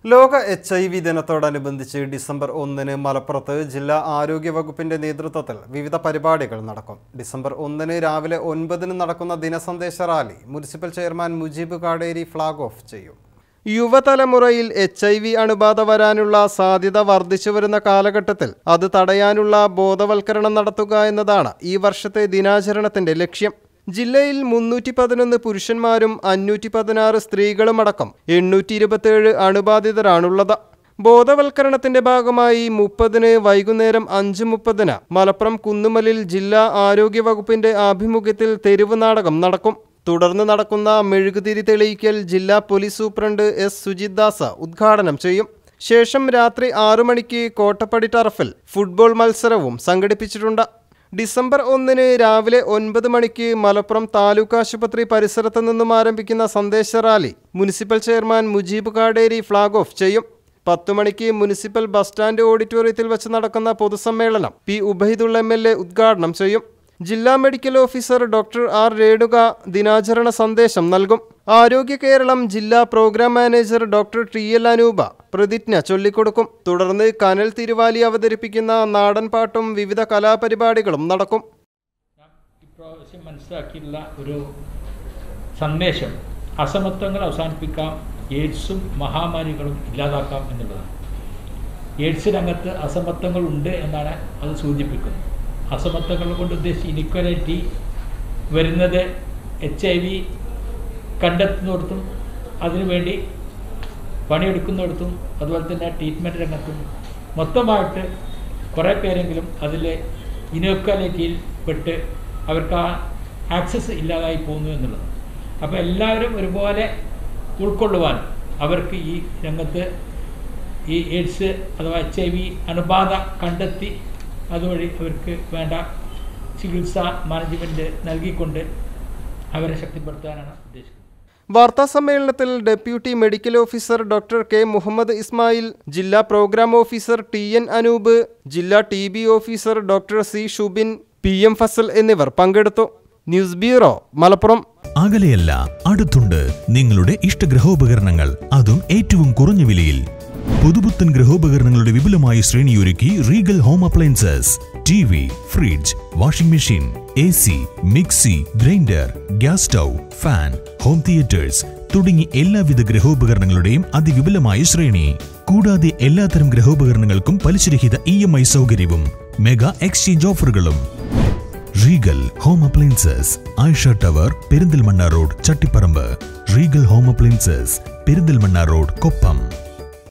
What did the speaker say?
ലോക H I V ദിനത്തോടനുബന്ധിച്ച് December ഒന്നിന് മലപ്പുറത്ത് ജില്ലാ ആരോഗ്യ വകുപ്പിന്റെ നേതൃത്വത്തിൽ വിവിധ പരിപാടികൾ നടക്കും ഡിസംബർ ഒന്നിന് രാവിലെ ഒൻപതിന് നടക്കുന്ന ദിനസന്ദേശ rally municipal chairman Mujeeb Kaderi flag off ചെയ്യും യുവതലമുറയിൽ എച്ച് ഐ വി അണുബാധ വരാനുള്ള സാധ്യത വർദ്ധിച്ചു വരുന്ന കാലഘട്ടത്തിൽ അത് തടയാനുള്ള ബോധവൽക്കരണം നടത്തുക എന്നതാണ് ഈ വർഷത്തെ ദിനാചരണത്തിന്റെ ലക്ഷ്യം ജില്ലയിൽ മുന്നൂറ്റി പതിനൊന്ന് പുരുഷന്മാരും അഞ്ഞൂറ്റി പതിനാറ് സ്ത്രീകളുമടക്കം എണ്ണൂറ്റി ഇരുപത്തിയേഴ് അണുബാധിതരാണുള്ളത് ബോധവൽക്കരണത്തിന്റെ ഭാഗമായി മുപ്പതിന് വൈകുന്നേരം അഞ്ച് മുപ്പതിന് മലപ്പുറം കുന്നുമലിൽ ജില്ലാ ആരോഗ്യ വകുപ്പിന്റെ ആഭിമുഖ്യത്തിൽ തെരുവ് നാടകം നടക്കും തുടർന്ന് നടക്കുന്ന മെഴുകുതിരി തെളിയിക്കൽ ജില്ലാ police superintendent S Sujith Das ഉദ്ഘാടനം ചെയ്യും ശേഷം രാത്രി ആറു മണിക്ക് കോട്ടപ്പടി ടർഫിൽ ഫുട്ബോൾ മത്സരവും സംഘടിപ്പിച്ചിട്ടുണ്ട് ഡിസംബർ ഒന്നിന് രാവിലെ ഒൻപത് മണിക്ക് മലപ്പുറം താലൂക്ക് ആശുപത്രി പരിസരത്ത് നിന്നും ആരംഭിക്കുന്ന സന്ദേശ rally municipal chairman Mujeeb Kaderi flag off ചെയ്യും പത്തു മണിക്ക് മുനിസിപ്പൽ ബസ് സ്റ്റാൻഡ് ഓഡിറ്റോറിയത്തിൽ വെച്ച് നടക്കുന്ന പൊതുസമ്മേളനം P Ubaidulla M L A ഉദ്ഘാടനം ചെയ്യും ജില്ലാ medical officer doctor R Renuka ദിനാചരണ സന്ദേശം നൽകും ആരോഗ്യ കേരളം ജില്ലാ program manager doctor T L Anupa പ്രതിജ്ഞ ചൊല്ലിക്കൊടുക്കും തുടർന്ന് കനൽ തിരുവാലി അവതരിപ്പിക്കുന്ന നാടൻ പാട്ടും വിവിധ കലാപരിപാടികളും നടക്കും ഇപ്രാവശ്യം മനസ്സിലാക്കിയിട്ടുള്ള ഒരു സന്ദേശം അസമത്വങ്ങൾ അവസാനിപ്പിക്കാം എയ്ഡ്സും മഹാമാരികളും ഇല്ലാതാക്കാം എന്നുള്ളതാണ് എയ്ഡ്സ് രംഗത്ത് അസമത്വങ്ങൾ ഉണ്ട് എന്നാണ് അത് സൂചിപ്പിക്കുന്നത് അസമത്വങ്ങൾ കൊണ്ട് ഉദ്ദേശിച്ച് ഇനിക്വാലിറ്റി വരുന്നത് എച്ച് ഐ വി കണ്ടെത്തുന്നിടത്തും അതിനുവേണ്ടി പണിയെടുക്കുന്നിടത്തും അതുപോലെ തന്നെ ട്രീറ്റ്മെൻറ്റ് രംഗത്തും മൊത്തമായിട്ട് കുറേ പേരെങ്കിലും അതിൽ ഇനോക്വാലിറ്റിയിൽ പെട്ട് അവർക്ക് ആ ആക്സസ് ഇല്ലാതായി പോകുന്നു എന്നുള്ളത് അപ്പോൾ എല്ലാവരും ഒരുപോലെ ഉൾക്കൊള്ളുവാൻ അവർക്ക് ഈ രംഗത്ത് ഈ എയ്ഡ്സ് അഥവാ എച്ച് ഐ വി അണുബാധ കണ്ടെത്തി അതുവഴി അവർക്ക് വേണ്ട ചികിത്സ മാനേജ്മെൻറ്റ് നൽകിക്കൊണ്ട് അവരെ ശക്തിപ്പെടുത്താനാണ് ഉദ്ദേശിക്കുന്നത് വാർത്താ സമ്മേളനത്തിൽ deputy medical officer doctor K Muhammad Ismail ജില്ലാ program officer T N Anoop ജില്ലാ T B officer doctor C Shubin P M Fasal എന്നിവർ പങ്കെടുത്തു ന്യൂസ് ബ്യൂറോ മലപ്പുറം അകലെയല്ല അടുത്തുണ്ട് നിങ്ങളുടെ ഇഷ്ട ഗൃഹോപകരണങ്ങൾ അതും ഏറ്റവും കുറഞ്ഞ വിലയിൽ പുതുപുത്തൻ ഗൃഹോപകരണങ്ങളുടെ വിപുലമായ ശ്രേണിയൊരുക്കി Regal home appliances T V fridge washing machine A C mixie grinder gas stove fan home theatres തുടങ്ങി എല്ലാവിധ ഗൃഹോപകരണങ്ങളുടെയും അതിവിപുലമായ ശ്രേണി കൂടാതെ എല്ലാത്തരം ഗൃഹോപകരണങ്ങൾക്കും പലിശരഹിത ഇ എം ഐ സൗകര്യവും മെഗാ എക്സ്ചേഞ്ച് ഓഫറുകളും Regal home appliances Ayisha tower Perinthalmanna road Chattiparamba Regal home appliances Perinthalmanna road Koppam